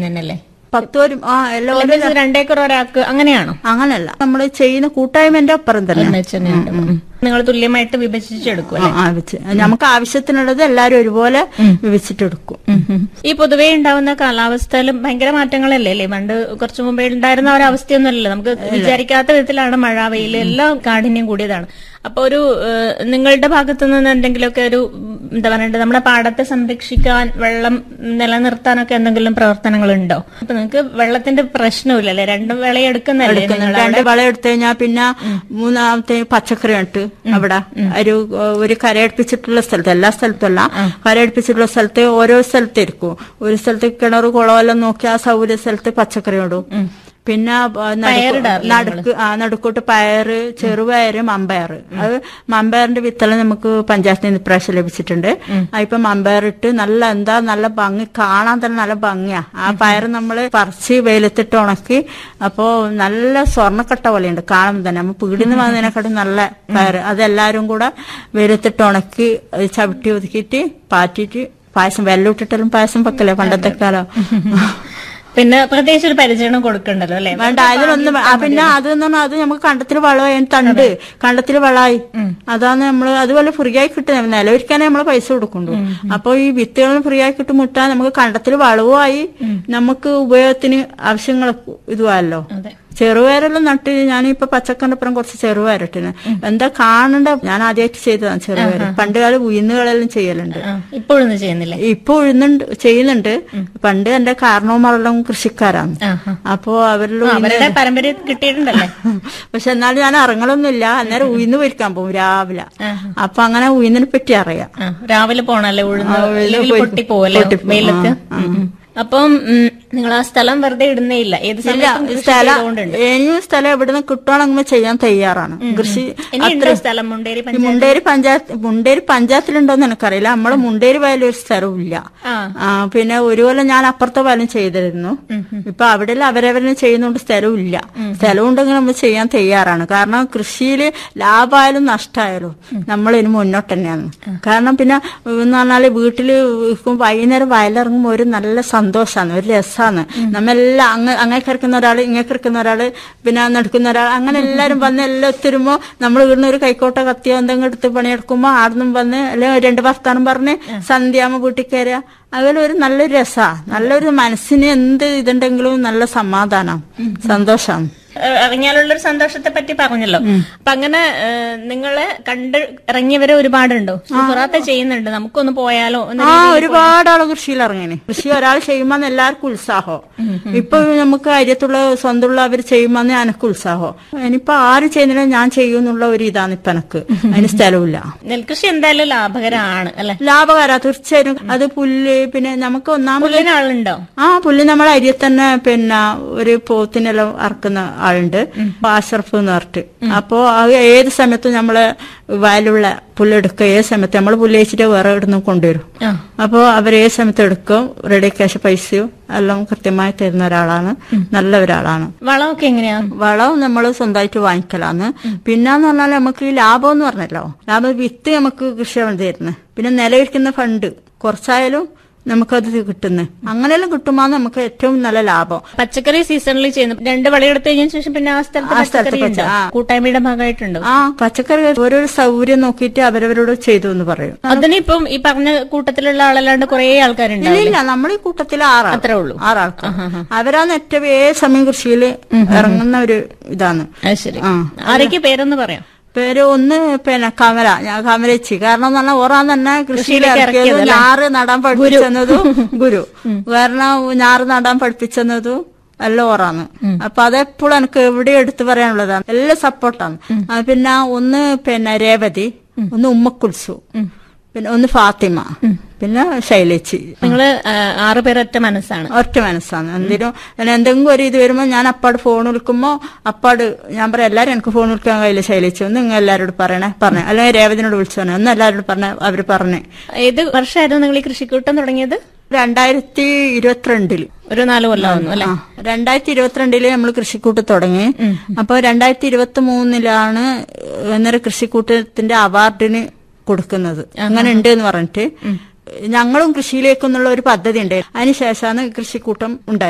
തന്നെയല്ലേ പത്തോരും ആ എല്ലാം ഓരോ അല്ലെങ്കിൽ രണ്ടേക്കർ ഒരാൾക്ക് അങ്ങനെയാണോ അങ്ങനല്ല നമ്മൾ ചെയ്യുന്ന കൂട്ടായ്മന്റെ അപ്പുറം തന്നെ ഒരുമിച്ച് തന്നെയുണ്ട്. ഉം. നിങ്ങൾ തുല്യമായിട്ട് വിഭജിച്ചെടുക്കും ആ, ആ, വെച്ച് നമുക്ക് ആവശ്യത്തിനുള്ളത് എല്ലാരും ഒരുപോലെ വിവച്ചിട്ടെടുക്കും ഈ പൊതുവേ ഉണ്ടാവുന്ന കാലാവസ്ഥയിലും ഭയങ്കര മാറ്റങ്ങളല്ലേ അല്ലേ പണ്ട് കുറച്ചു മുമ്പേ ഉണ്ടായിരുന്ന ഒരു അവസ്ഥയൊന്നുമല്ലല്ലോ നമുക്ക് വിചാരിക്കാത്ത വിധത്തിലാണ് മഴ വെയിൽ എല്ലാം കാഠിന്യം കൂടിയതാണ് അപ്പൊ ഒരു ഏഹ്, നിങ്ങളുടെ ഭാഗത്തു നിന്ന് എന്തെങ്കിലുമൊക്കെ ഒരു ഉം, എന്താ പറയണ്ടത് നമ്മുടെ പാടത്തെ സംരക്ഷിക്കാൻ വെള്ളം നിലനിർത്താനൊക്കെ എന്തെങ്കിലും പ്രവർത്തനങ്ങൾ ഉണ്ടോ അപ്പൊ നിങ്ങൾക്ക് വെള്ളത്തിന്റെ പ്രശ്നമില്ലല്ലേ രണ്ടും വിളയെടുക്കുന്നല്ലേ നിങ്ങൾ രണ്ട് വളം എടുത്തു കഴിഞ്ഞാൽ പിന്നെ മൂന്നാമത്തെ പച്ചക്കറി നട്ട് അവിടെ ഒരു ഒരു കരയടുപ്പിച്ചിട്ടുള്ള സ്ഥലത്ത് എല്ലാ സ്ഥലത്തും അല്ല കരയടുപ്പിച്ചിട്ടുള്ള സ്ഥലത്ത് ഓരോ സ്ഥലത്ത് ഇരിക്കും ഒരു സ്ഥലത്ത് കിണറ് കുളമെല്ലാം നോക്കി ആ സൗകര്യ സ്ഥലത്ത് പച്ചക്കറി ഇടും പിന്നെ ആ, നടുക്ക് നടുക്ക് ആ നടുക്കോട്ട് പയറ് ചെറുപയറ് മമ്പയറ് അത് മമ്പയറിന്റെ വിത്തെല്ലാം നമുക്ക് പഞ്ചായത്തിൽ നിന്ന് ഇപ്രാവശ്യം ലഭിച്ചിട്ടുണ്ട് ആ, ഇപ്പൊ മമ്പയറിട്ട് നല്ല എന്താ നല്ല ഭംഗി കാണാൻ തന്നെ നല്ല ഭംഗിയാ ആ പയറ് നമ്മള് പറിച്ച് വെയിലത്തിട്ട് ഉണക്കി അപ്പോ നല്ല സ്വർണ്ണക്കട്ട പോലെയുണ്ട് കാണുമ്പോൾ തന്നെ നമ്മൾ പീടിന്ന് വന്നതിനെക്കാട്ടും നല്ല പയറ് അതെല്ലാരും കൂടെ വെയിലത്തിട്ട് ഉണക്കി അത് ചവിട്ടി ഒതുക്കിയിട്ട് പാറ്റിട്ട് പായസം വെള്ളം ഇട്ടിട്ടെല്ലാം പായസം വെക്കല്ലേ പണ്ടത്തെ കാലം പിന്നെ പ്രത്യേകിച്ച് ഒരു പരിചരണം കൊടുക്കണ്ടല്ലോ അല്ലെ വേണ്ട അതിലൊന്നും വേ- ആ, പിന്നെ അത് എന്ന് പറഞ്ഞാൽ അത് നമുക്ക് കണ്ടത്തിൽ വളമായി അതിന് തണ്ട് കണ്ടത്തിൽ വളമായി അതാണ് നമ്മള് അതുപോലെ ഫ്രീ ആയി കിട്ടുന്നത് നിലവിരിക്കാനേ നമ്മള് പൈസ കൊടുക്കുന്നുള്ളൂ അപ്പൊ ഈ വിത്തുകൾ ഫ്രീ ആയി കിട്ടും മുട്ടാൻ നമുക്ക് കണ്ടത്തിൽ വളവുമായി നമുക്ക് ഉപയോഗത്തിന് ആവശ്യങ്ങൾ ഇതുമല്ലോ അതെ ചെറുപയരെല്ലാം നട്ട് ഞാനിപ്പോ പച്ചക്കറിന്റെ അപ്പുറം കുറച്ച് ചെറുപയറിട്ടിന് എന്താ കാണണ്ട ഞാൻ ആദ്യമായിട്ട് ചെയ്തതാണ് ചെറുപയർ പണ്ട് കാലം ഉയർന്നുകളെല്ലാം ചെയ്യലുണ്ട് ആ, ഇപ്പോഴൊന്നും ചെയ്യുന്നില്ലേ ഇപ്പൊ ഉഴുന്നുണ്ട് ചെയ്യുന്നുണ്ട് പണ്ട് എന്റെ കാരണവന്മാരെല്ലാം കൃഷിക്കാരാണ് ആഹാ. അപ്പോ അവരിലും ആ, അവരുടെ പാരമ്പര്യം കിട്ടിയിട്ടുണ്ടല്ലേ പക്ഷെ എന്നാലും ഞാൻ ഇറങ്ങലൊന്നുമില്ല അന്നേരം ഉയിന്ന് പൊരിക്കാൻ പോകും രാവിലെ അപ്പൊ അങ്ങനെ ഉയിന്നിനെ പറ്റി അറിയാം ആ, രാവിലെ പോണല്ലേ ഉഴുന്ന് ആ, ഉഴുന്ന് ഇല്ലെങ്കിൽ പോയി- പൊട്ടി പോവല്ലേ പൊട്ടിപ്പോവും. വെയിലത്ത് ആ, ആ. ഉം. അപ്പം ഉം, നിങ്ങൾ ആ സ്ഥലം വെറുതെ ഇടുന്നേ ഇല്ല ഏത് ഇല്ല സമയത്തും കൃഷി സ്ഥലം ചെയ്തുകൊണ്ടുണ്ട് ഇനിയും സ്ഥലം എവിടുന്ന് കിട്ടുവാണെങ്കിൽ ചെയ്യാൻ തയ്യാറാണ് കൃഷി ഇനി ഉണ്ടോ സ്ഥലം മുണ്ടേരി ഈ പഞ്ചായത്ത് മുണ്ടേരി പഞ്ചായത്ത് മുണ്ടേരി പഞ്ചായത്തിലുണ്ടോന്ന് എനിക്കറിയില്ല നമ്മള് മുണ്ടേരി വയലിൽ ഒരു സ്ഥലവും ഇല്ല ആ ആ, പിന്നെ ഒരു കൊല്ലം ഞാൻ അപ്പുറത്തെ വയലും ചെയ്തിരുന്നു ഇപ്പൊ അവിടെ അവരവരെ ചെയ്യുന്നോണ്ട് സ്ഥലവും ഇല്ല സ്ഥലം ഉണ്ടെങ്കിൽ നമ്മൾ ചെയ്യാൻ തയ്യാറാണ് കാരണം കൃഷിയിൽ ലാഭമായാലും നഷ്ടമായാലും നമ്മൾ ഇനി മുന്നോട്ട് തന്നെയാണ് കാരണം പിന്നെ എന്ന് പറഞ്ഞാല് വീട്ടില് ഇപ്പം വൈകുന്നേരം വയലിറങ്ങുമ്പോൾ ഒരു നല്ല സന്തോഷമാണ് ഒരു രസമാണ് നമ്മെല്ലാം അങ്ങ് അങ്ങേ കിടക്കുന്ന ഒരാള് ഇങ്ങനെ കിടക്കുന്ന ഒരാള് പിന്നെ നടക്കുന്ന ഒരാൾ അങ്ങനെ എല്ലാരും വന്ന് എല്ലാം ഒത്തിരുമ്പോ നമ്മൾ ഇവിടുന്ന് ഒരു കൈക്കോട്ട കത്തിയോ എന്തെങ്കിലും എടുത്ത് പണിയെടുക്കുമ്പോ ആടുന്നും വന്ന് അല്ലെങ്കിൽ രണ്ട് വർത്താനം പറഞ്ഞ് സന്ധ്യാകുമ്പോ വീട്ടിൽ കയറുക അതുപോലെ ഒരു നല്ലൊരു രസാ നല്ലൊരു മനസ്സിന് എന്ത് ഇതുണ്ടെങ്കിലും നല്ല സമാധാനം സന്തോഷം ഏഹ്, ഇറങ്ങിയാലുള്ള ഒരു സന്തോഷത്തെ പറ്റി പറഞ്ഞല്ലോ അപ്പൊ അങ്ങനെ ഏഹ്, നിങ്ങളെ കണ്ട് ഇറങ്ങിയവരെ ഒരുപാടുണ്ടോ സുഹറാത്ത ചെയ്യുന്നുണ്ട് നമുക്കൊന്ന് പോയാലോ എന്ന ആ ഒരുപാട് ആള് കൃഷിയിൽ ഇറങ്ങിന് കൃഷി ഒരാൾ ചെയ്യുമ്പോൾ എല്ലാവർക്കും ഉത്സാഹം ഇപ്പൊ നമുക്ക് അരിയത്തുള്ള സ്വന്തമുള്ള അവർ ചെയ്യുമ്പോൾ എനക്ക് ഉത്സാഹം ഇനിയിപ്പോ ആര് ചെയ്യുന്നില്ല ഞാൻ ചെയ്യുന്നുള്ള ഒരു ഇതാണ് ഇപ്പൊ എനക്ക് അതിന് സ്ഥലമില്ല നെൽകൃഷി എന്തായാലും ലാഭകരമാണ് അല്ലെ ലാഭകര തീർച്ചയായും അത് പുല്ല് പിന്നെ നമുക്ക് ഒന്നാമത് പുല്ലിന് ആളുണ്ടോ ആ പുല്ല് നമ്മുടെ അരിയെ തന്നെ പിന്നെ ഒരു പോത്തിനെല്ലാം അറക്കുന്ന ആളുണ്ട് ആഷർഫ് എന്ന് പറഞ്ഞിട്ട് അപ്പോ അത് ഏത് സമയത്തും നമ്മള് വയലുള്ള പുല്ലെടുക്കുക ഏത് സമയത്ത് നമ്മൾ പുല്ല് വെച്ചിട്ട് വേറെ ഇടുന്ന് കൊണ്ടുവരും ആ അപ്പോ അവർ ഏത് സമയത്ത് എടുക്കും റെഡി ക്യാഷ് പൈസയും എല്ലാം കൃത്യമായി തരുന്ന ഒരാളാണ് നല്ല ഒരാളാണ് വളമൊക്കെ എങ്ങനെയാ വളം നമ്മൾ സ്വന്തമായിട്ട് വാങ്ങിക്കലാന്ന് പിന്നെന്ന് പറഞ്ഞാൽ നമുക്ക് ഈ ലാഭം എന്ന് പറഞ്ഞല്ലോ ലാഭം വിത്ത് നമുക്ക് കൃഷിഭവൻ തരുന്നത് പിന്നെ നിലവിരിക്കുന്ന ഫണ്ട് കുറച്ചായാലും നമുക്കത് കിട്ടുന്നത് അങ്ങനെയെല്ലാം കിട്ടുമ്പോൾ നമുക്ക് ഏറ്റവും നല്ല ലാഭം പച്ചക്കറി സീസണിൽ ചെയ്യുന്നു രണ്ട് വിളയെടുത്ത് കഴിഞ്ഞ ശേഷം പിന്നെ ആ സ്ഥലത്ത് ആ സ്ഥലത്ത് പച്ചക്കറി ഉണ്ടോ പച്ച- ആ. കൂട്ടായ്മയുടെ ഭാഗമായിട്ടുണ്ടോ ആ പച്ചക്കറി ഓരോരോ സൗകര്യം നോക്കിയിട്ട് അവരവരോട് ചെയ്തു എന്ന് പറയും അതിനിപ്പം ഈ പറഞ്ഞ കൂട്ടത്തിലുള്ള ആളല്ലാണ്ട് കുറെ ആൾക്കാരുണ്ടോ ഇല്ല ഇല്ല നമ്മൾ ഈ കൂട്ടത്തിൽ ആറാൾ അത്രേ ഉള്ളൂ ആറാൾക്ക് അവരാണ് ഏറ്റവും ഏത് സമയം കൃഷിയിൽ ഇറങ്ങുന്ന ഒരു ഇതാണ് അത് ശരി ആ ആരൊക്കെ പേരൊന്ന് പറയാം പേര് ഒന്ന് പിന്നെ കമല ഞാൻ കമലച്ചി കാരണം എന്ന് പറഞ്ഞാൽ ഓറാൻ തന്നെ കൃഷിയിൽ കൃഷിയിലേക്ക് ഇറക്കിയതും ഇറക്കിയതല്ലേ? ഞാറ് നടാൻ പഠിപ്പിച്ചതും ഗുരു കാരണം ഞാറ് നടാൻ പഠിപ്പിച്ചതും എല്ലാം ഓറാണ് അപ്പൊ അതെപ്പോഴും എനിക്ക് എവിടെ എടുത്തു പറയാനുള്ളതാണ് എല്ലാം സപ്പോർട്ടാണ് ആ, പിന്നെ ഒന്ന് പിന്നെ രേവതി ഒന്ന് ഉമ്മക്കുൽസു പിന്നെ ഒന്ന് ഫാത്തിമ പിന്നെ ശൈലേച്ചി നിങ്ങള് ആ, ആറ് പേരൊറ്റ മനസ്സാണ് ഒറ്റ മനസ്സാണ് എന്തിനും ഞാൻ എന്തെങ്കിലും ഒരു ഇത് വരുമ്പോൾ ഞാൻ അപ്പാട് ഫോൺ വിളിക്കുമ്പോ അപ്പാട് ഞാൻ പറയാം എല്ലാരും എനിക്ക് ഫോൺ വിളിക്കാൻ കഴിയില്ല ശൈലിച്ചു ഒന്ന് നിങ്ങൾ എല്ലാവരോട് പറയണേ പറഞ്ഞേ അല്ലെങ്കിൽ രേവതിനോട് വിളിച്ചോണേ ഒന്ന് എല്ലാവരോട് പറഞ്ഞ അവര് പറഞ്ഞേ ഏത് വർഷമായിരുന്നു നിങ്ങൾ ഈ കൃഷിക്കൂട്ടം തുടങ്ങിയത് രണ്ടായിരത്തി ഇരുപത്തിരണ്ടില് ഒരു നാല് കൊല്ലമായിരുന്നു അല്ലെ ആ രണ്ടായിരത്തി ഇരുപത്തിരണ്ടില് നമ്മൾ കൃഷിക്കൂട്ട് തുടങ്ങി അപ്പൊ രണ്ടായിരത്തി ഇരുപത്തി മൂന്നിലാണ് അന്നേരം കൃഷിക്കൂട്ടത്തിന്റെ അവാർഡിന് കൊടുക്കുന്നത് അങ്ങനെ ഉണ്ട് എന്ന് പറഞ്ഞിട്ട് ഞങ്ങളും കൃഷിയിലേക്കെന്നുള്ള ഒരു പദ്ധതി ഉണ്ട് അതിനുശേഷമാണ് കൃഷിക്കൂട്ടം ഉണ്ടായത്